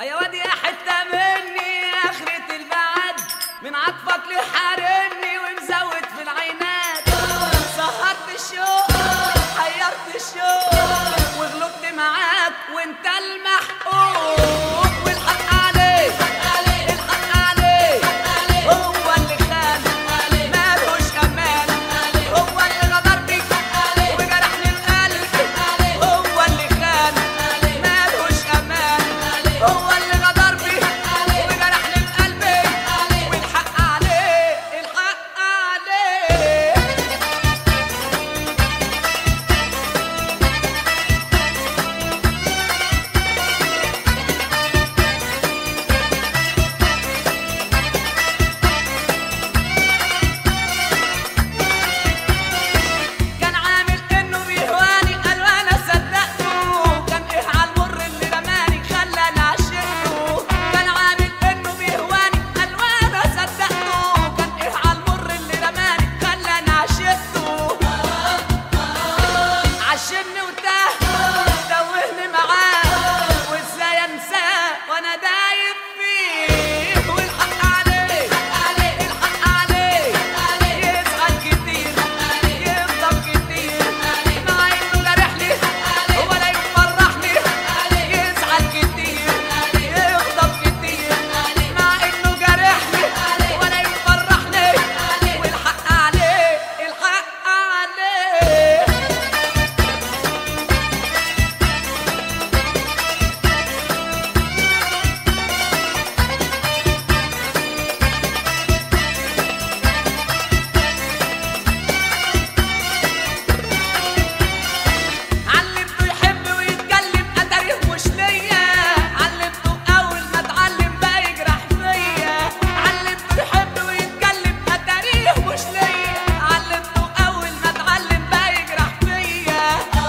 يا واد يا حتة مني آخرة البعد من عطفك لحارمني ومزود في العينات سهرت الشوق حيرت الشوق وغلبت معاك وانت المحقوق والحق عليك الحق عليك هو اللي خان مالوش امان هو اللي غدر بيك وجرحني القلب هو اللي خان مالوش امان هو اللي غدر بيك وجرحني القلب والحق عليه الحق عليه كان عامل انه بيهواني قال وانا صدقته كان ايه على المر اللي رماني خلاني عشقته كان عامل انه بيهواني قال وانا صدقته كان ايه على المر اللي رماني خلاني عشقته عشمني وتاه توهني معاه وازاي انساه وانا دايب فيه والحق عليه الحق عليه يزعل كتير يغضب كتير مع انه جرحني ولا يفرحني يزعل كتير يغضب كتير مع انه جرحني ولا يفرحني والحق عليه الحق عليه علمته يحب ويتكلم اتاريه مش ليا علمته اول ما اتعلم بقى يجرح فيا علمته يحب ويتكلم اتاريه مش ليا علمته اول ما اتعلم بقى يجرح فيا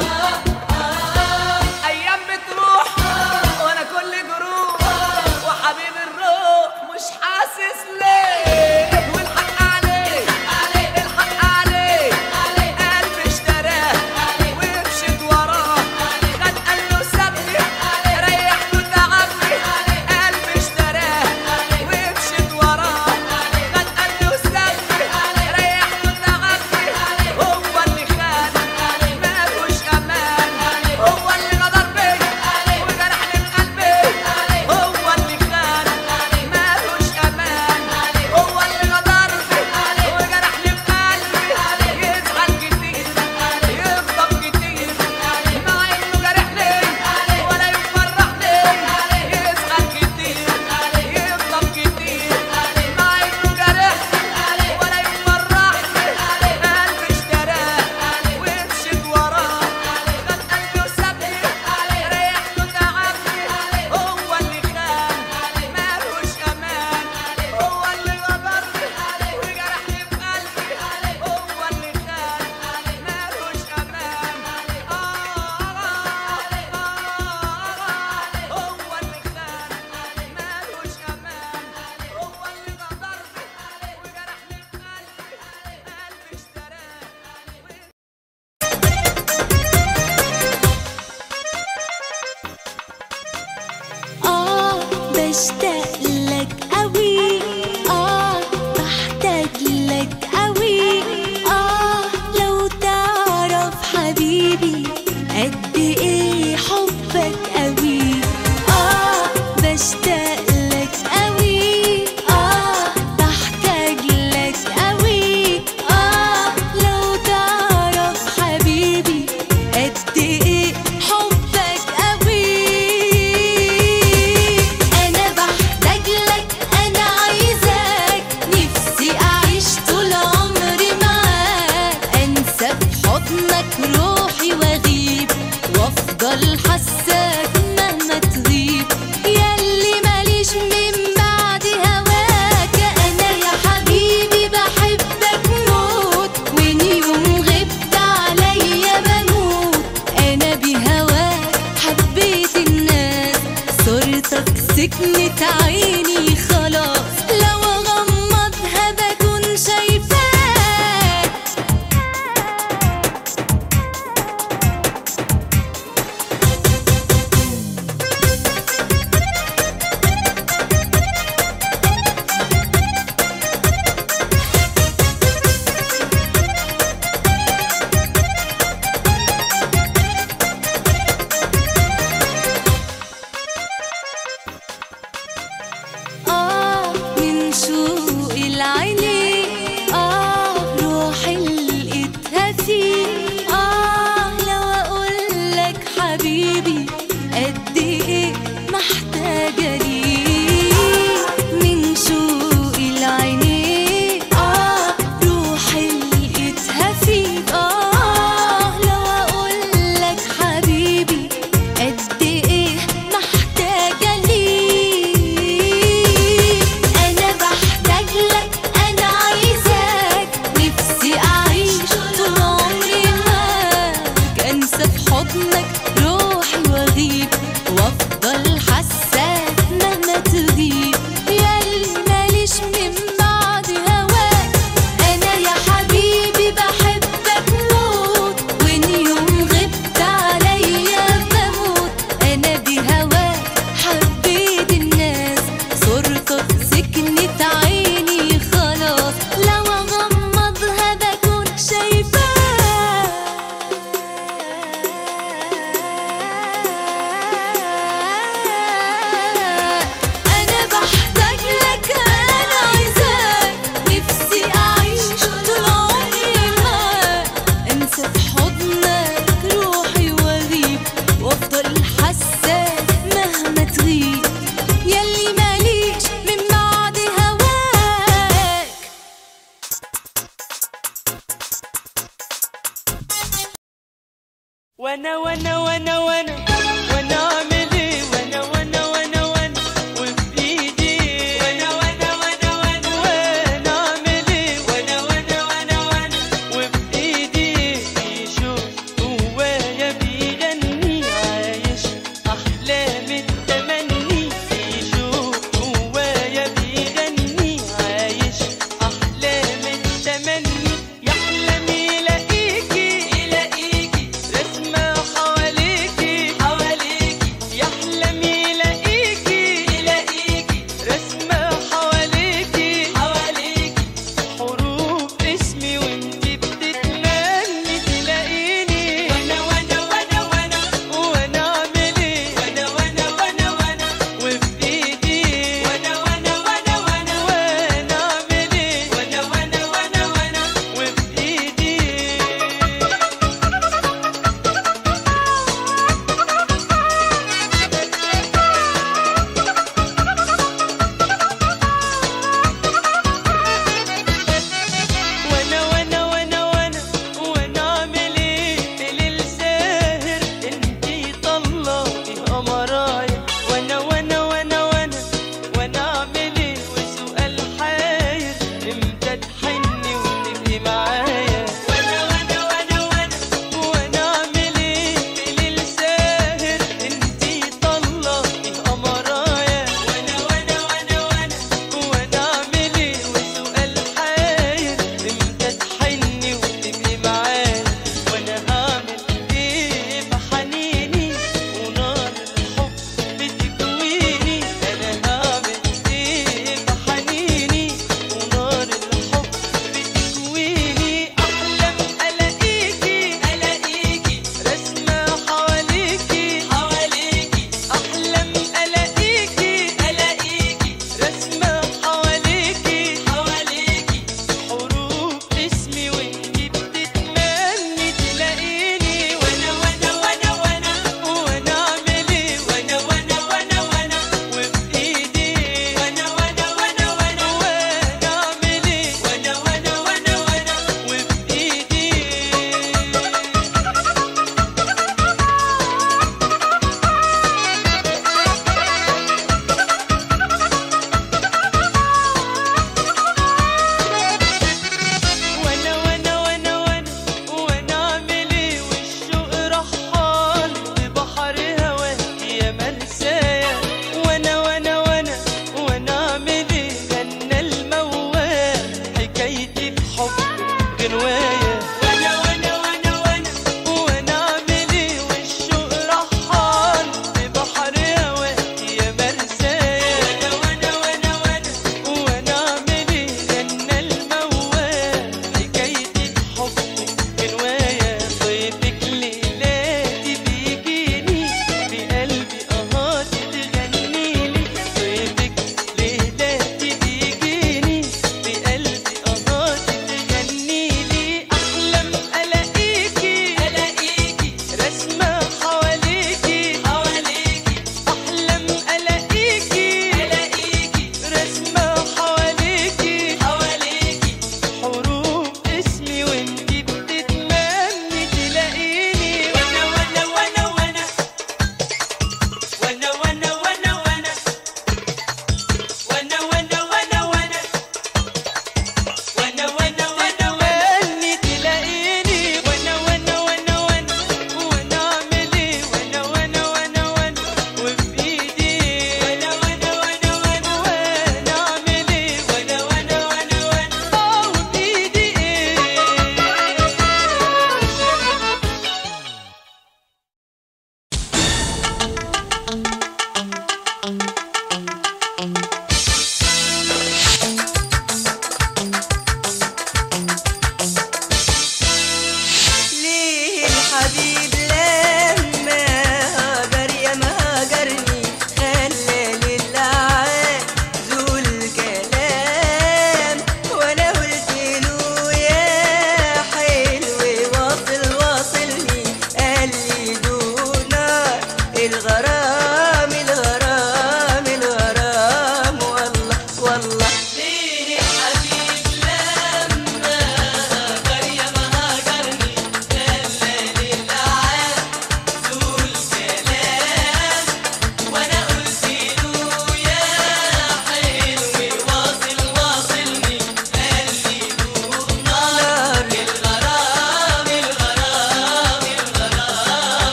ايام بتروح وانا كل جروح وحبيب الروح مش حاسس ليه والحق عليه الحق عليه قلبي اشتراه ومشيت وراه خد قلبه سابني ريحته تعبني قلبي اشتراه ومشيت وراه خد قلبه سابني ريحته تعبني هو اللي خان مالوش امان هو اللي غدر بيا وجرحني بقلبي هو اللي خان مالوش امان هو اللي غدر بيا وجرحني بقلبي يزعل كتير يغضب كتير مع انه جرحني ولا يفرحني يزعل كتير يغضب كتير مع انه جرحني ولا يفرحني قلبي اشتراه ومشيت وراه خد قلبي وسابني ريحته تعبني هو اللي خان مالوش امان هو اللي غدرني وجرحني بقلبي هو اللي خان مالوش امان آه هو اللي خان مالوش امان هو اللي غدرني وجرحني بقلبي قلبي اشتراه آه بشتاق لك قوي آه بحتاج لك قوي آه لو تعرف حبيبي قد إيه حبك قوي آه بشتاق لك قوي آه بحتاج لك قوي آه لو تعرف حبيبي قد إيه حبك قوي أنا بحتاج لك أنا عايزاك نفسي أعيش طول عمري معاك أنسى بحضنك روحي وأغيب وأفضل حساك مهما تغيب ياللي ماليش من بعد هواك أنا يا حبيبي بحبك موت وإن يوم غبت عليا بموت أنا بهواك حبيت الناس صورتك سكنت عيني خلاص لو أغمضها بكون شايفاك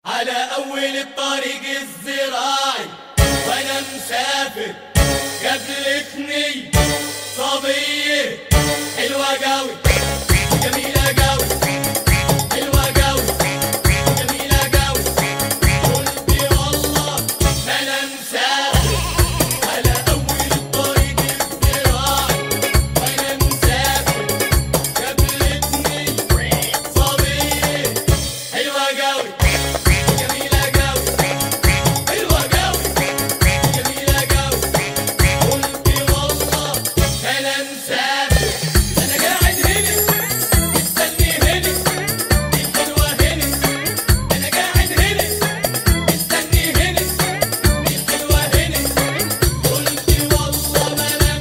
على أول الطريق الزراعي وأنا مسافر قابلتني صبية حلوة قوي جميلة قوي حلوة قوي جميلة قوي قلت والله ما أنا مسافر على أول الطريق الزراعي وأنا مسافر قابلتني صبية حلوة قوي جميلة قوي حلوة قوي جميلة قوي قلت والله أنا مسافر أنا قاعد هنا مستني هنا الحلوة هنا أنا قاعد هنا مستني هنا الحلوة هنا قلت والله ما أنا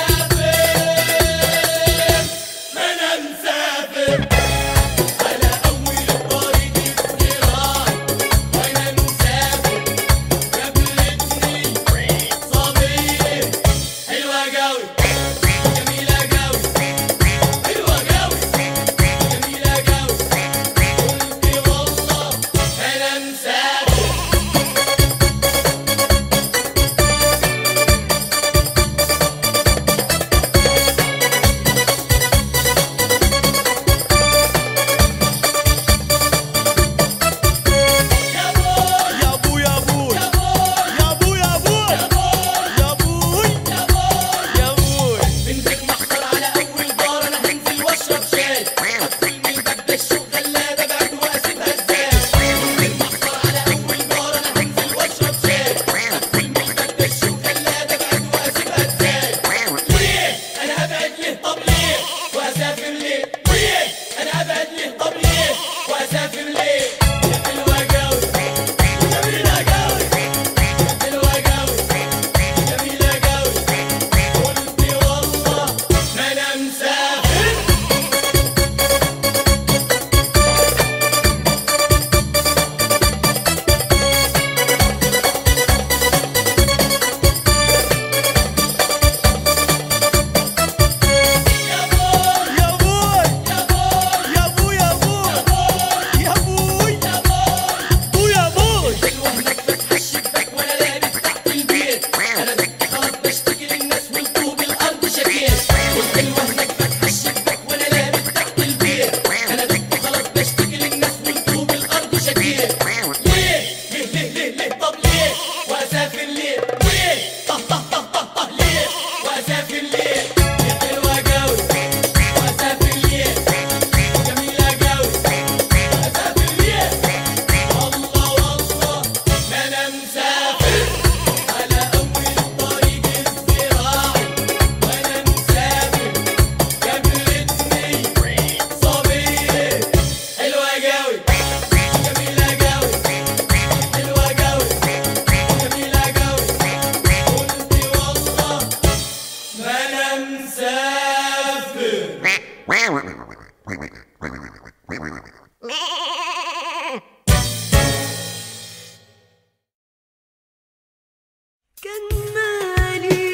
مسافر ما أنا مسافر على أول الطريق الزراعي وأنا مسافر قابلتني صبية حلوة قوي جميلة قوي حلوة قوي جميلة قوي قلت والله أنا مسافر يا بوي يا ابوي يا ابوي يا بوي يا ابوي يا ابوي يا بوي يا ابوي يا بوي يا ابوي بنتك محضر على اول دار انا هنزل واشرب شاي ادخل من الباب ده الشوق غلابه بعد واسيبها ازاي بنتك محضر على اول دار انا هنزل واشرب شاي ادخل من الباب ده الشوق غلابه بعد واسيبها ازاي ليه انا ابعد ليه طب ليه واسافر ليه ليه انا ابعد ليه طب ليه واسافر ليه يا حلوه قوي جميله قوي يا حلوه قوي جميله قوي قلت والله ما انا مسافر يا بوي يا ابوي يا بوي يا ابوي يا ابوي يا ابوي يا بوي ابوي يا ابوي حلوة هناك فتح الشباك وانا لابس تحت البيت انا دقت خلاص بشتكي للناس من طوب الارض شكيت والحلوة هناك فتح الشباك وانا لابس تحت البيت انا دقت خلاص بشتكي للناس من طوب الارض شكيت ليه ليه ليه ليه ليه طب ليه واسافر ليه ليه طه طه طه طه طه ليه واسافر ليه يا حلوة قوي واسافر ليه جميلة قوي واسافر ليه والله والله ما انا مسافر على اول الطريق الزراعي وانا مسافر قابلتني صبية حلوة قوي جميلة قوي حلوة قوي جميلة قوي قلت والله ما انا مسافر كان مالي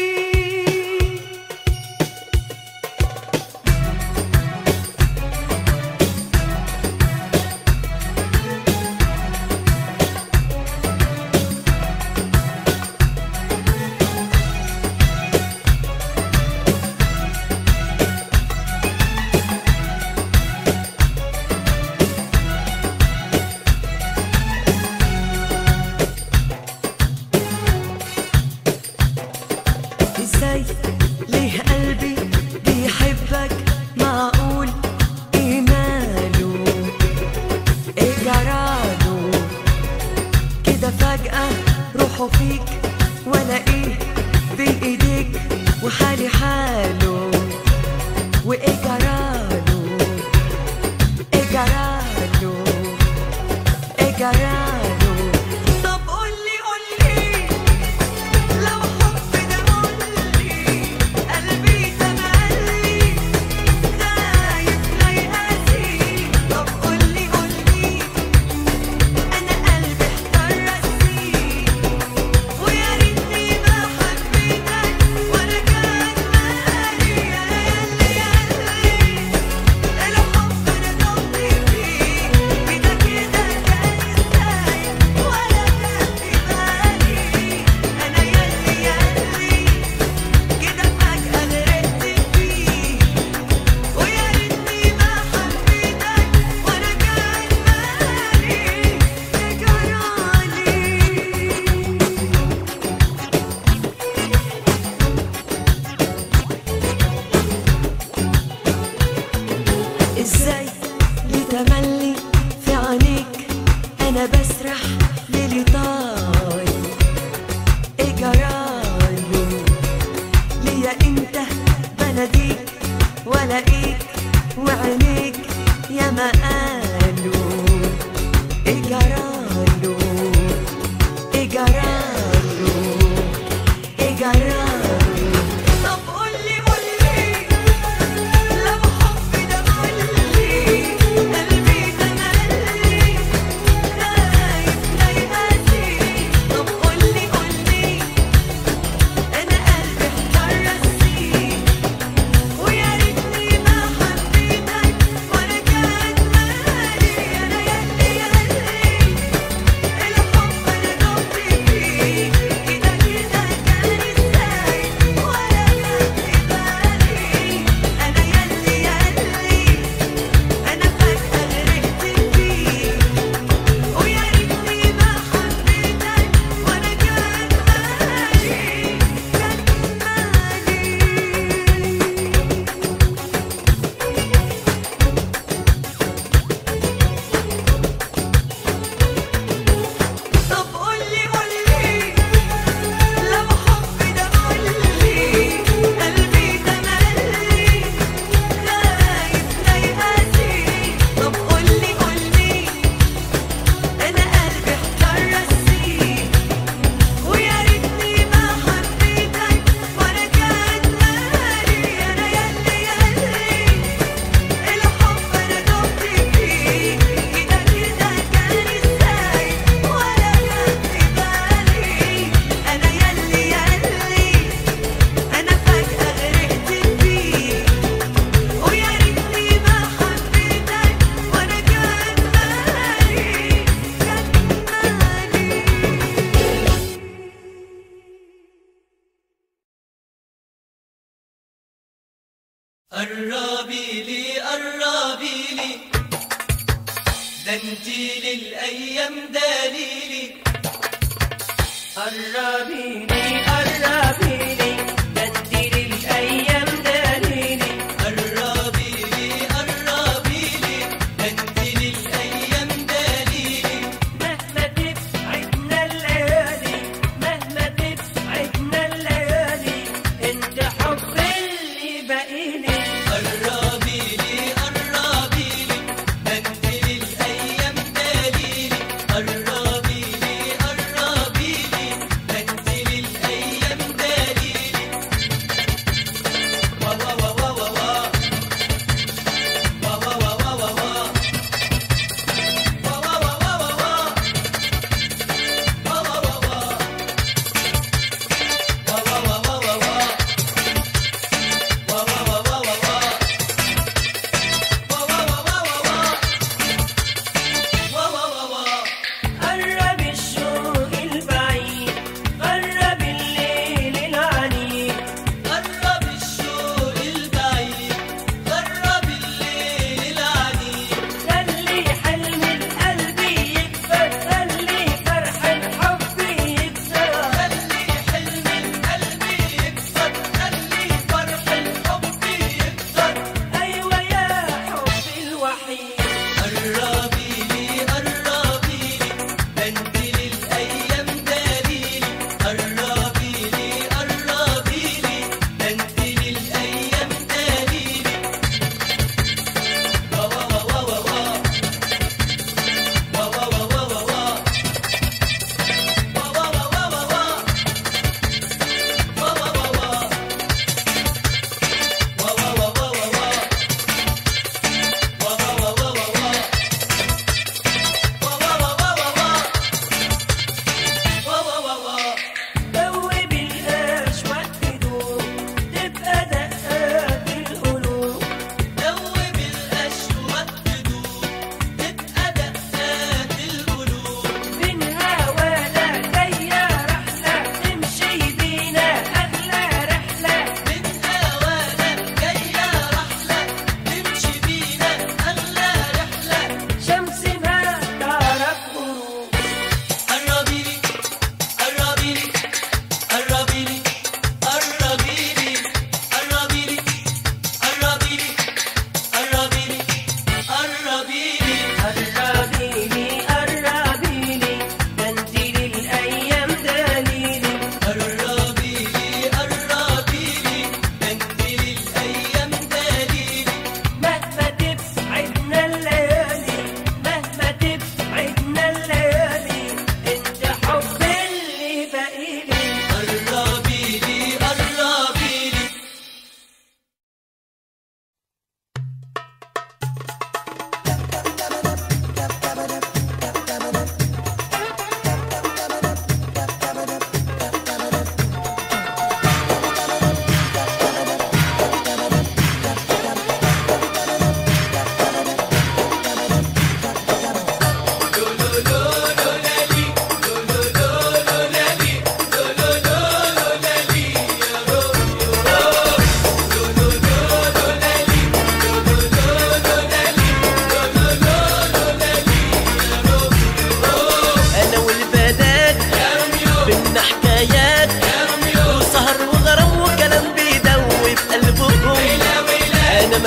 ازاي ليه قلبي بيحبك معقول ايه ماله ايه جراله كده فجأة روحه فيك وانا ايه بين ايديك وحالي حاله وايه جراله ايه جراله ايه جراله طب قولي قولي لو حب ده قولي قلبي تملي خايف لا يقاسي طب قولي قولي انا قلبي احتار راسي انا بسرح ليلي طاي ايه جراله ليا انت بناديك ولاقيك وعينيك يا ما قالوا ايه جراله ايه جراله ايه جراله طب قولي قولي لو حب ده قولي قلبي تملي خايف لا يقاسي طب قولي قولي انا قلبي احتار راسي ويا ريتني ما حبيتك ولا كان مالي انا ياللي ياللي الحب انا دمت فيه كده كده كان ازاي ولا كان في بالي انا ياللي ياللي انا فجأة غرقت فيه ويا ريتني ما حبيتك ولا كان مالي كان مالي طب قولي قولي لو حب ده قولي قلبي تملي خايف لا يقاسي طب قولي قولي انا قلبي احتار راسي ويا ريتني ما حبيتك ولا كان مالي انا ياللي ياللي الحب انا دمت فيه كده كده كان ازاي ولا كان في بالي انا ياللي ياللي انا فجأة غرقت فيه ويا ريتني ما حبيتك ولا كان مالي قربي لي قربي لي ده انتي للايام دليلي قربي لي قربي لي بدي للأيام دليلي قربي لي قربي لي ده انتي للايام دليلي مهما تبعدنا الليالي مهما تبعدنا الليالي انت حب اللي باقيلي قربي لي قربي لي ده انتي للايام دليلي قربي لي قربي لي ده انتي للايام دليلي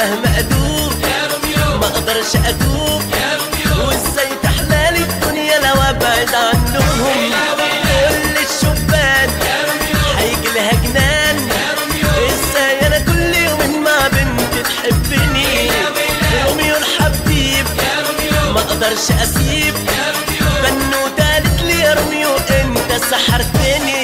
مهما ادوب ما اقدرش ادوب وازاي تحلالي الدنيا لو ابعد عنهم كل الشبان هيجي لها جنان ازاي انا كل يوم مع بنت تحبني روميو الحبيب ما اقدرش اسيب بنوتة قالت لي يا روميو انت سحرتني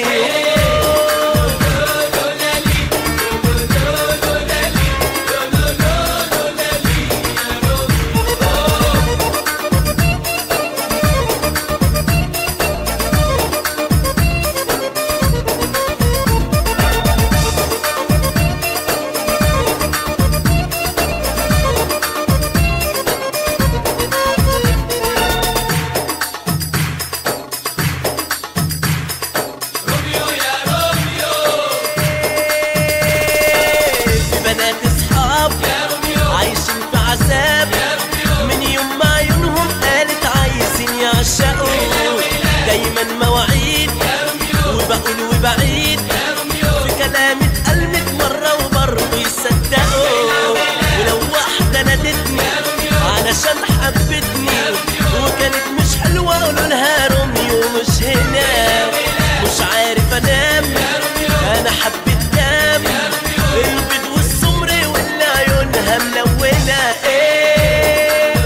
في بنات اصحاب عايشين في عذاب من يوم ما عيونهم قالت عايزين يعشقوا دايما مواعيد وبقول وبعيد في كلامي اتقلبت مرة وبرضه يصدقوا ولو واحدة نادتني علشان حبتني وكانت مش حلوة قولوا لها روميو مش هنا مش عارف انام انا حبيت كام البيض والسمر واللي عيونها ملونة ايه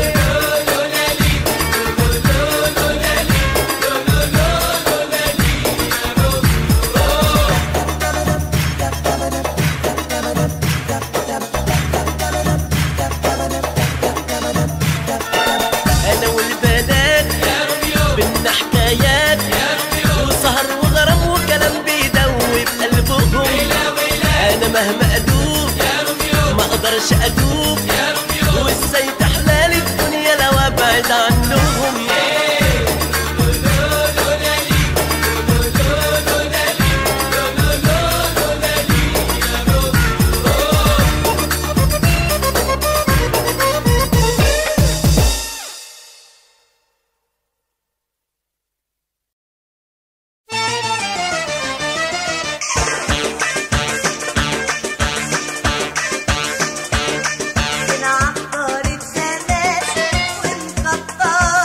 انا والبنات بينا حكايات وسهر وغرام وكلام بيدوب قلبهم انا مهما ادوب ما اقدرش ادوب وازاي تحلالي الدنيا لو ابعد عنهم بنعبر الزمان ونكتر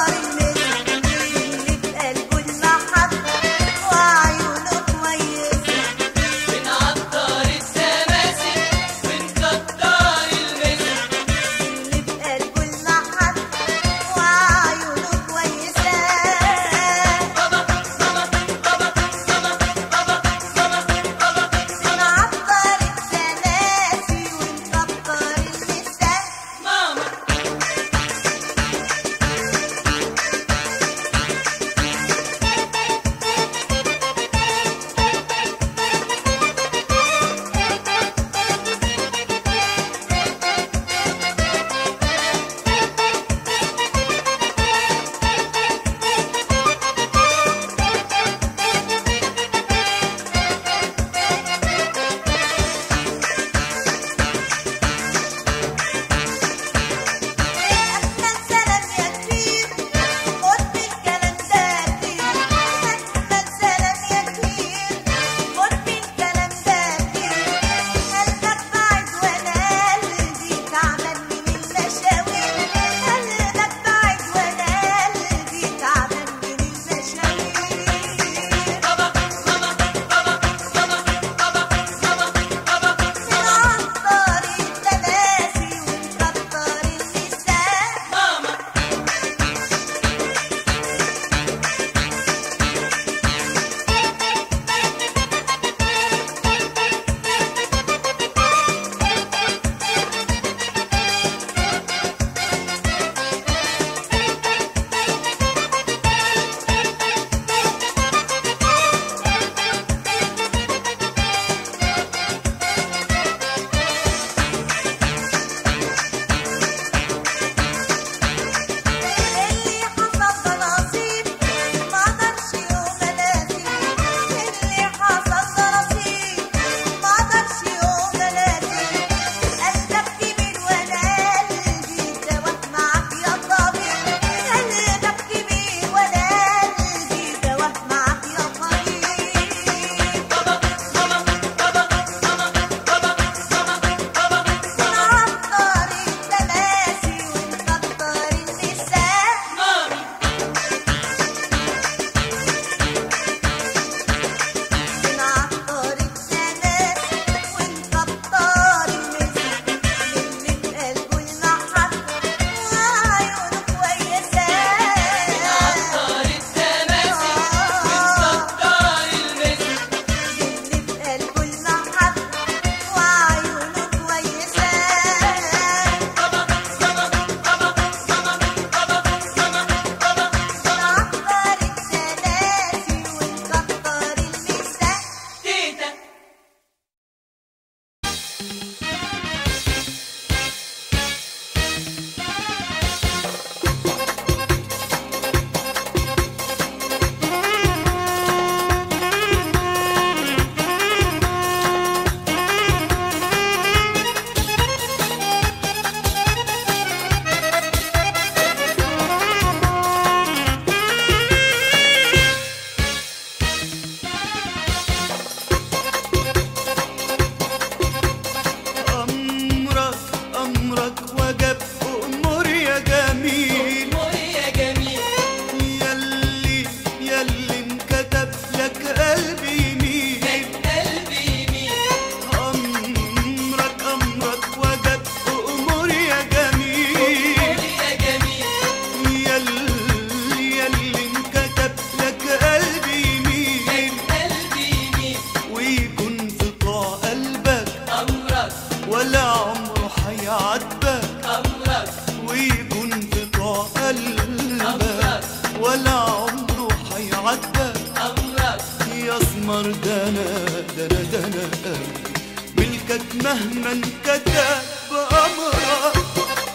عمره هيعدى أمرك يا اسمر دنا دنا دنا ملكك مهما انكتب بأمرك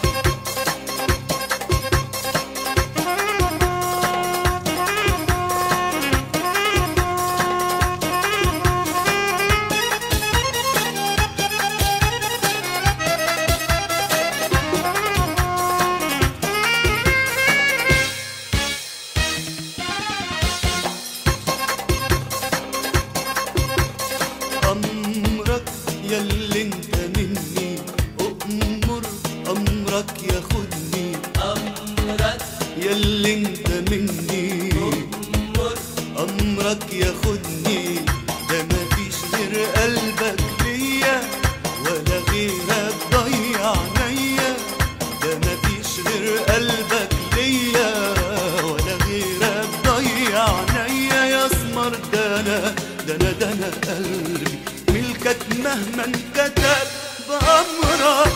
أمرك ياللي انت مني أؤمر أمرك ياخدني أمرك ياللي انت مني أمر أمرك ياخدني ده مفيش غير قلبك ليا ولا غيرك ضيع عينيا ده مفيش غير قلبك ليا ولا غيرك ضيع عينيا يا اسمر ده انا ده انا ده انا قلبي ملكك مهما انكتب بأمرك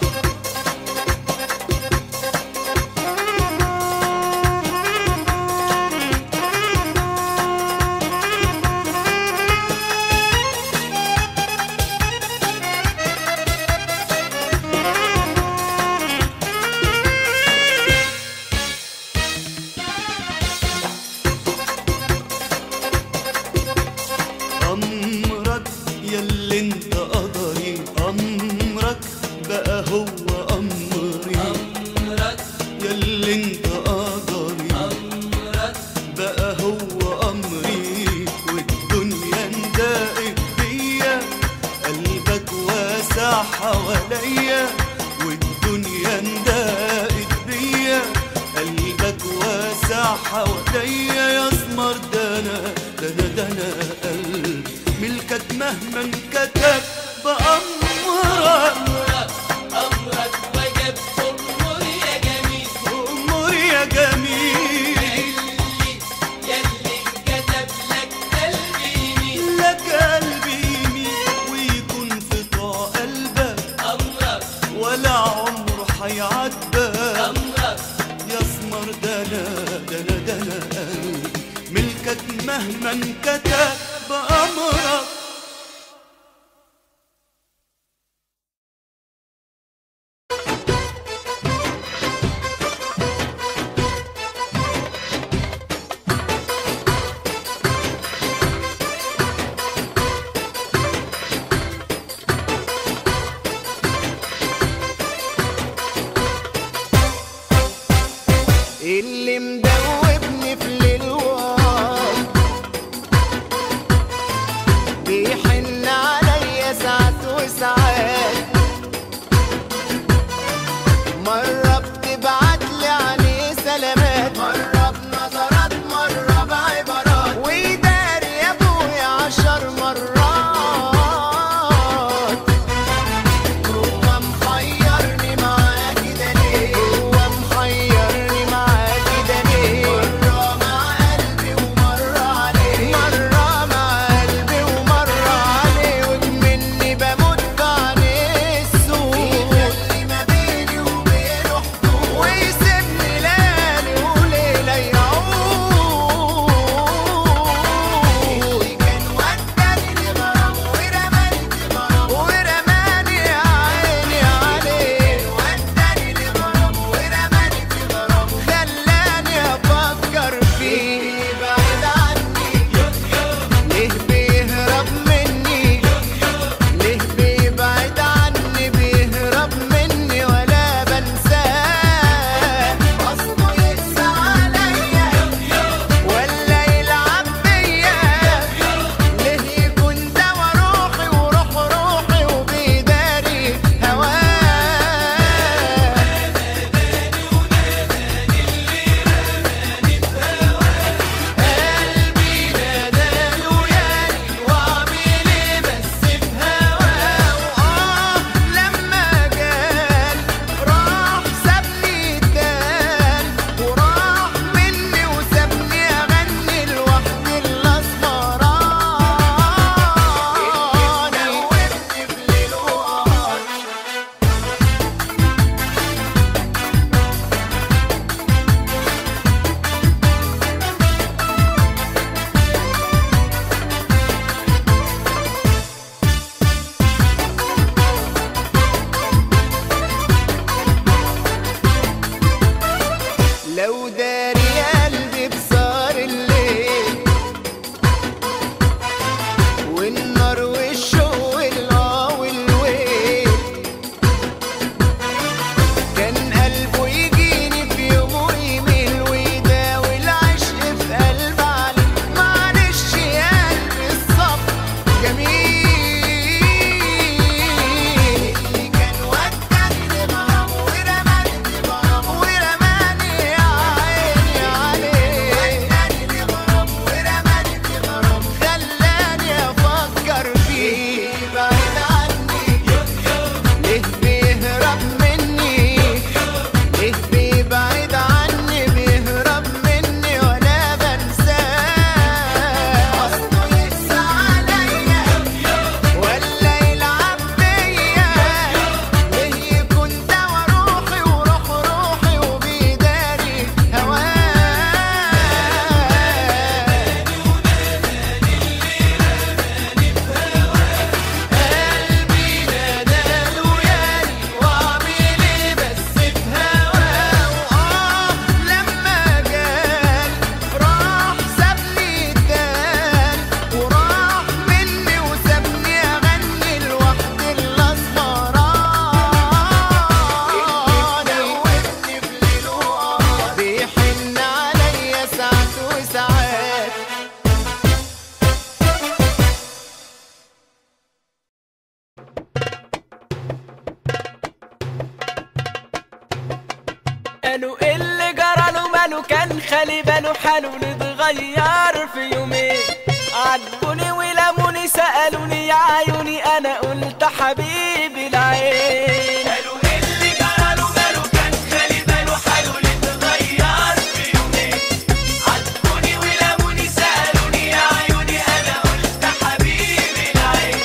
أمرك ياللي انت قدري أمرك بقى هو أمري أمرك ياللي انت قدري أمرك بقى هو أمري والدنيا اندقت بيا قلبك واسع حواليا والدنيا اندقت بيا قلبك واسع حواليا يا اسمر دنا دنا دنا قلبي ملكك مهما انكتب بأمرك أمرك أمرك وجب أمر يا جميل أمور يا جميل يلي يلي كتب لك قلبي يمين لك قلبي يمين ويكون في طاع قلبك أمرك ولا عمره هيعدى أمرك يا اسمر دنا دنا دنا قلبي ملكك مهما انكتب بأمرك اللي مدوبني في الالوان قالوا إيه اللي جراله ماله كان خالي باله حاله نتغير في يومين عاتبوني ولموني سألوني يا عيوني أنا قلت حبيبي العين قالوا إيه اللي جراله ماله كان خالي باله حاله نتغير في يومين عاتبوني ولموني سألوني يا عيوني أنا قلت حبيبي العين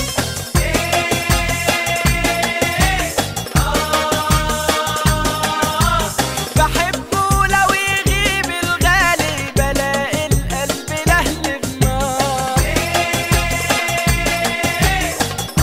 بحبه لو يغيب الغالي بلاقي القلب لهل بنار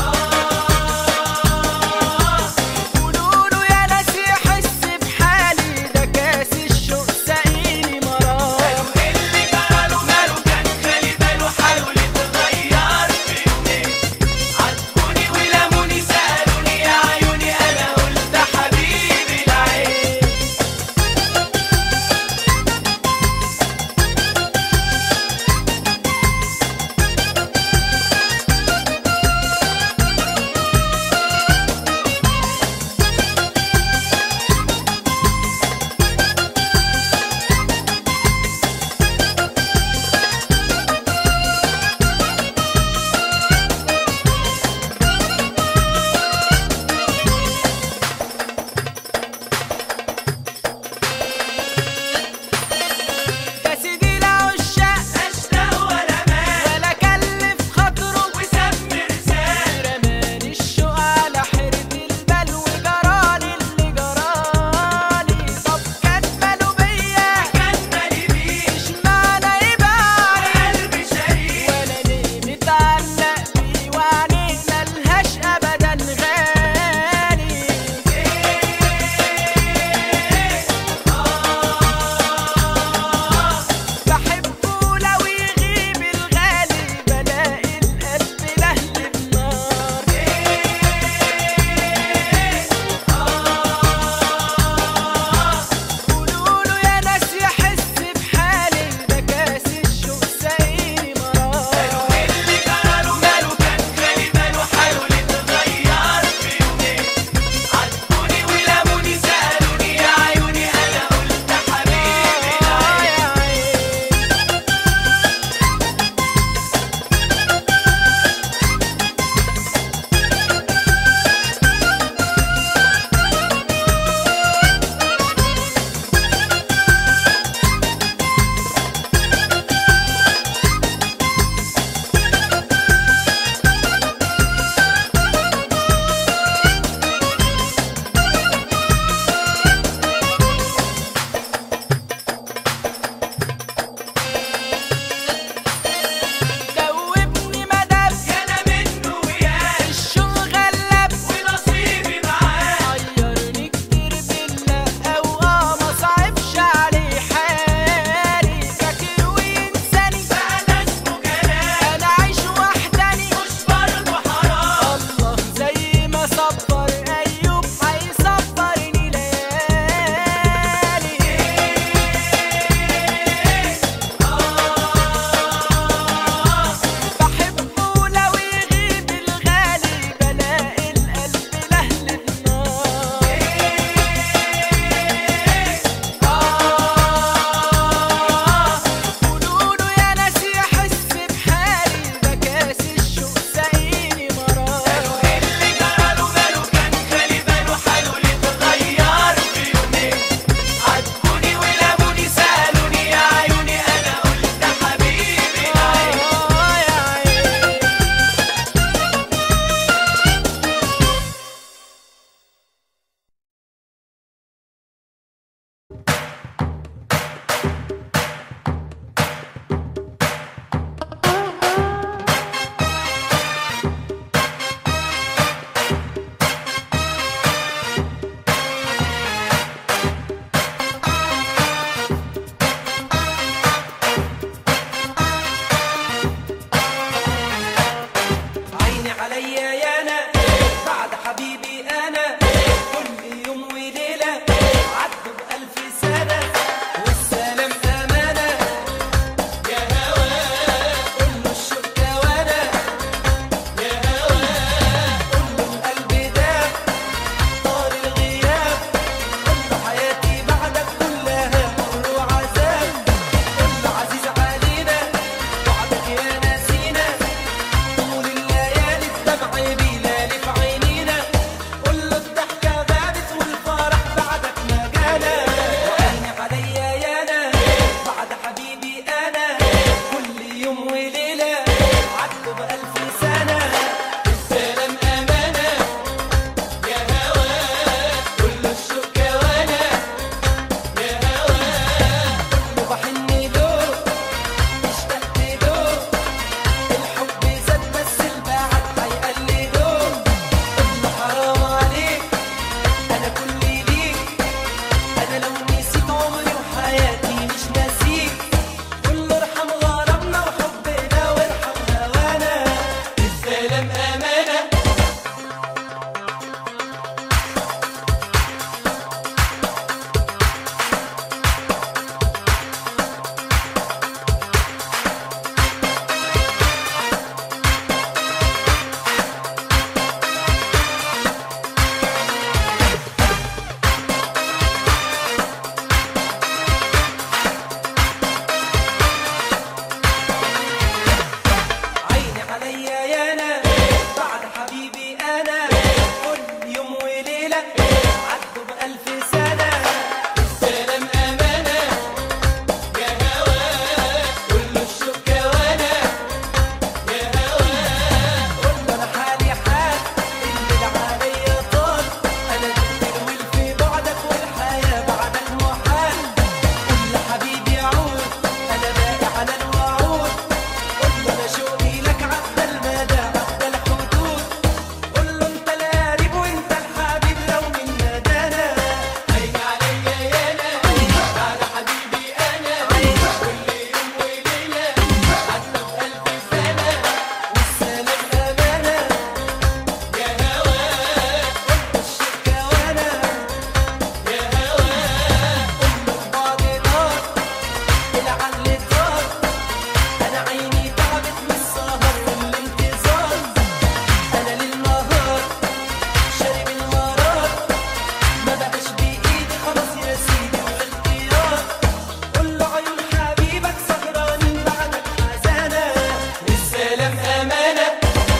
ولعل طار انا عيني تعبت من السهر والانتظار انا للنهار شارب المرار ما بقاش بايدي خلاص يا سيدي والاختيار قول له عيون حبيبك سهرانين بعدك حزانه السلام امانه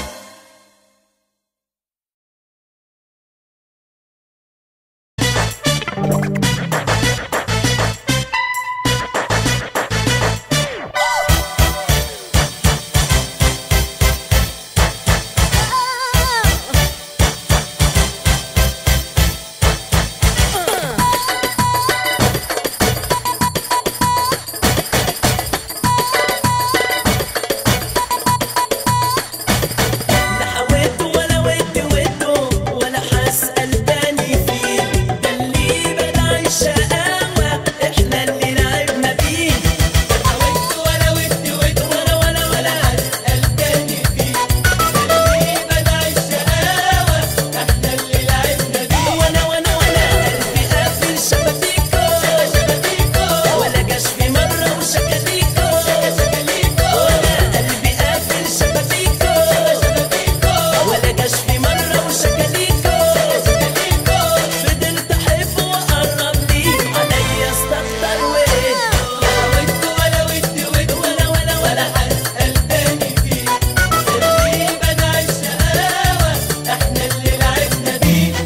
لا حاولت ولا ود وده ولا هسأل تاني فيه ده اللي بدع الشقاوة احنا اللي لعبنا بيه لا حاولت ولا ود وده ولا ولا ولا هسأل تاني فيه ده اللي بدع الشقاوة احنا اللي لعبنا بيه وانا وانا وانا قلبي قافل شبابيكو شبابيكو ولا جاش في مرة وشكاليكو شكاليكو وانا قلبي قافل شبابيكو شبابيكو ولا جاش في مرة وشكاليكو شكاليكو فضلت احب واقرب ليه عليا استكتر وايه حاولت ولا ودي ود ولا ولا ولا هسأل تاني فيه اللي بدع الشقاوة احنا اللي لعبنا بيه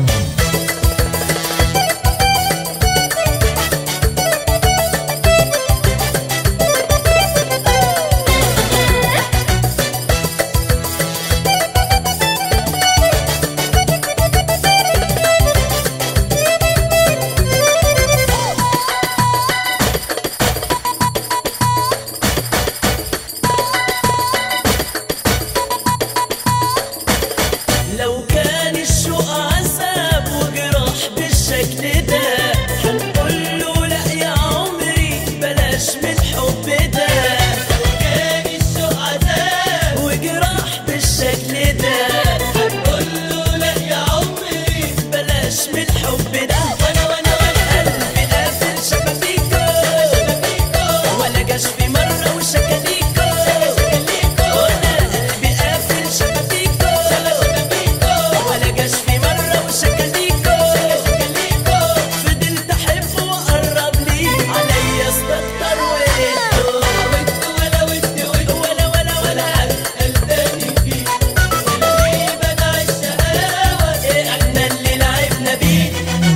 لو كان الشوق عذاب وجراح بالشكل ده هنقول له لا يا عمري بلاش من الحب ده لو كان الشوق عذاب وجراح بالشكل ده هنقول له لا يا عمري بلاش من الحب ده وانا وانا وانا قلبي قافل شبابيكو شبابيكو ولا جاش في مرة وشكاليكو شكاليكو وانا قلبي قافل شبابيكو شبابيكو ولا جاش في مرة وشكاليكو شكاليكو فضلت احب واقرب ليه عليا استكتر وقته ولا ودي ود ولا ولا ولا هسأل تاني فيه اللي بدع الشقاوة احنا اللي لعبنا بيه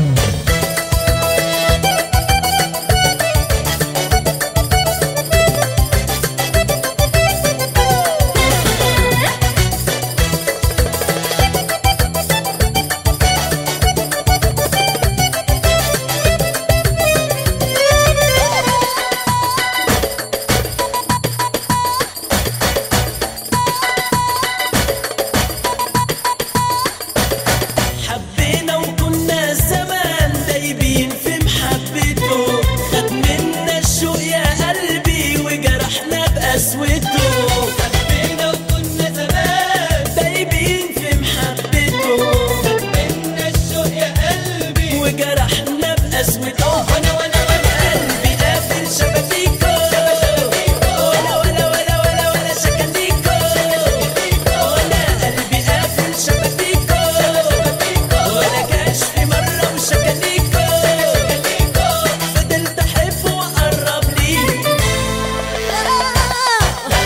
حبينا وكنا زمان دايبين في محبته خد منا الشوق يا قلبي وجرحنا بقسوته حبينا وكنا زمان دايبين في محبته خد منا الشوق يا قلبي وجرحنا بقسوته وانا وانا وانا قلبي قافل شبابيكو ولا ولا ولا ولا ولا شكاليكو وانا قلبي قافل شبابيكو ولا جاش في مرة وشكاليكو فضلت احب واقرب ليه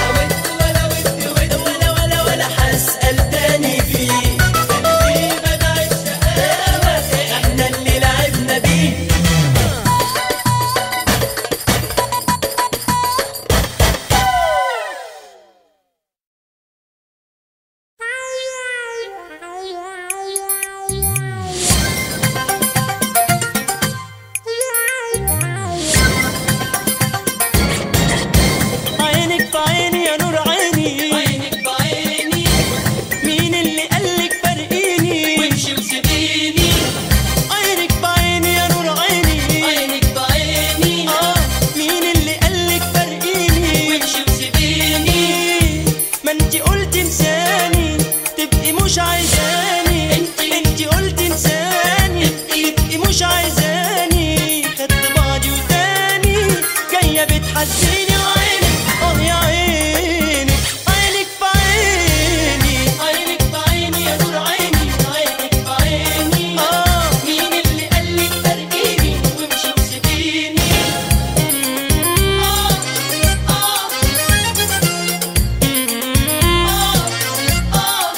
بتحزيني وعينك اه يا عيني عينك في عيني عينك بعيني يا نور عيني عينك بعيني اه مين اللي قالك ترقيني وامشي وسيبيني آه آه آه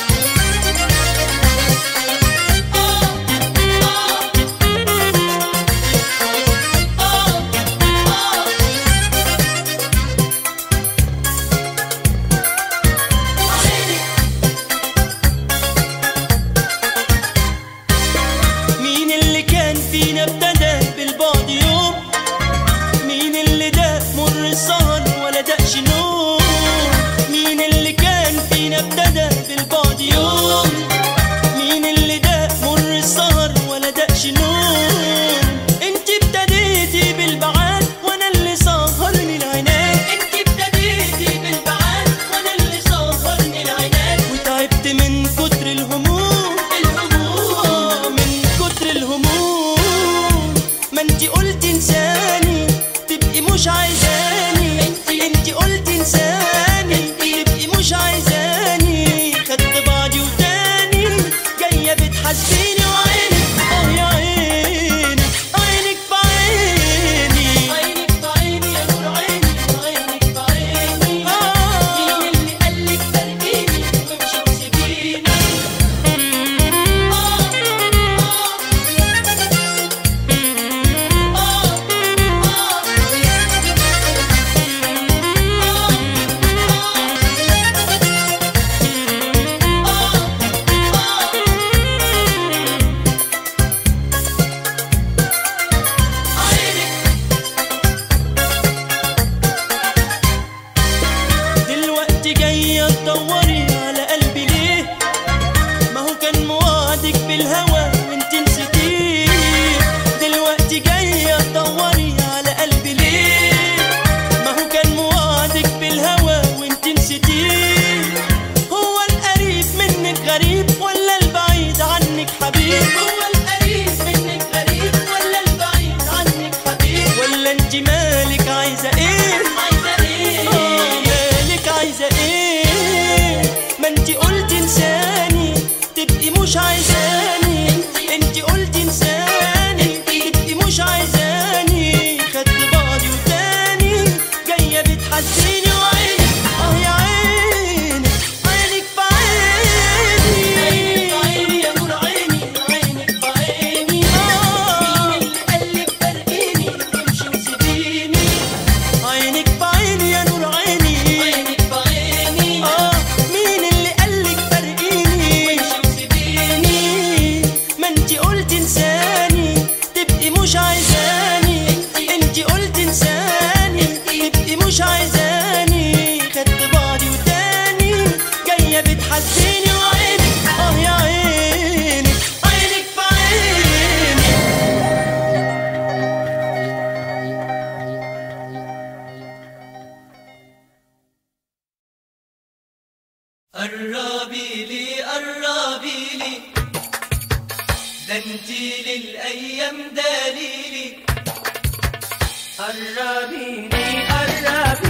مين اللي كان فينا ابتدى بالبعد يوم مين اللي ده مر السهر ولا دقش نوم مين اللي كان فينا ابتدى بالبعد يوم مين اللي ده مر السهر ولا دقش نوم انت ابتديتي بالبعاد وانا اللي سهرني العناد انت ابتديتي بالبعاد وانا اللي سهرني العناد وتعبت من كتر الهموم الهموم من كتر الهموم ما انت قلت انساني تبقي مش عايزاني انت قلت انساني تبقي مش عايزاني خدت بعضي وتاني جايه بتحاسبيني وعينك اه يا عيني عينك بعيني عينك بعيني يا نور عيني عينك بعيني آه. مين اللي قالك ترقيني وامشي وسيبيني آه دلوقتي جاية تدوري على قلبي ليه ما هو كان موعدك بالهوى وانت نسيتيه دلوقتي جاية تدوري على قلبي ليه ما هو كان موعدك بالهوى وانت نسيتيه هو القريب منك غريب ولا البعيد عنك حبيب هو القريب منك غريب ولا البعيد عنك حبيب ولا انت مالك عايزة ايه عايزة ايه آه، مالك عايزة ايه ما انت قلت انساني تبقي مش عايزاني انت قلت انساني تبقي مش عايزاني خدت بعضي وتاني جاية بتحزيني وعينك اه يا عيني عينك في عينك عيني بعيني يا نور عيني عينك بعيني آه. مين اللي قالك ترقيني وامشي وسيبيني عينك في عيني يا نور عيني عينك بعيني اه مين اللي قالك فرقيني وامشي وسيبيني ما انت قلت انساني تبقي مش عايزاني انت قلت انساني تبقي مش عايزاني خدت بعضي وتاني جايه بتحزيني وعينك اه يا عيني عينك في عيني قربي لي قربي لي ده انتي للايام دليلي قربي لي قربي